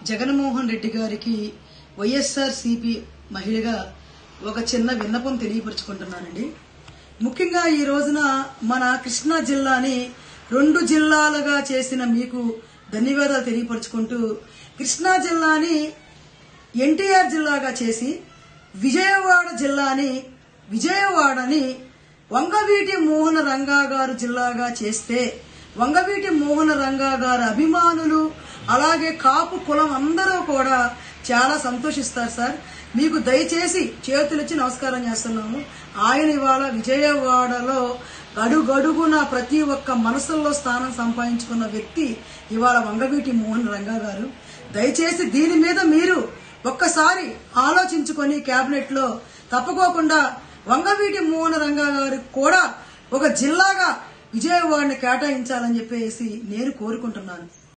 జగన్మోహన్ రెడ్డి గారికి వైఎస్ఆర్ సిపి మహిళగా ఒక చిన్న విన్నపం తెలియపరుచుకుంటున్నానండి ముఖ్యంగా ఈ రోజున మన కృష్ణా జిల్లాని రెండు జిల్లాలుగా చేసిన మీకు ధన్యవాదాలు తెలియపరుచుకుంటూ కృష్ణా జిల్లాని ఎన్టీఆర్ జిల్లాగా చేసి విజయవాడ జిల్లాని విజయవాడని వంగవీటి మోహన రంగా గారు జిల్లాగా చేస్తే వంగవీటి మోహన రంగా గారి అభిమానులు అలాగే కాపు కులం అందరూ కూడా చాలా సంతోషిస్తారు సార్ మీకు దయచేసి చేతులిచ్చి నమస్కారం చేస్తున్నాము ఆయన ఇవాళ విజయవాడలో గడుగడుగున ప్రతి ఒక్క మనసుల్లో స్థానం సంపాదించుకున్న వ్యక్తి ఇవాళ వంగవీటి మోహన్ రంగా గారు దయచేసి దీని మీద మీరు ఒక్కసారి ఆలోచించుకొని కేబినెట్ లో తప్పుకోకుండా వంగవీటి మోహన రంగా గారికి కూడా ఒక జిల్లాగా విజయవాడని కేటాయించాలని చెప్పేసి నేను కోరుకుంటున్నాను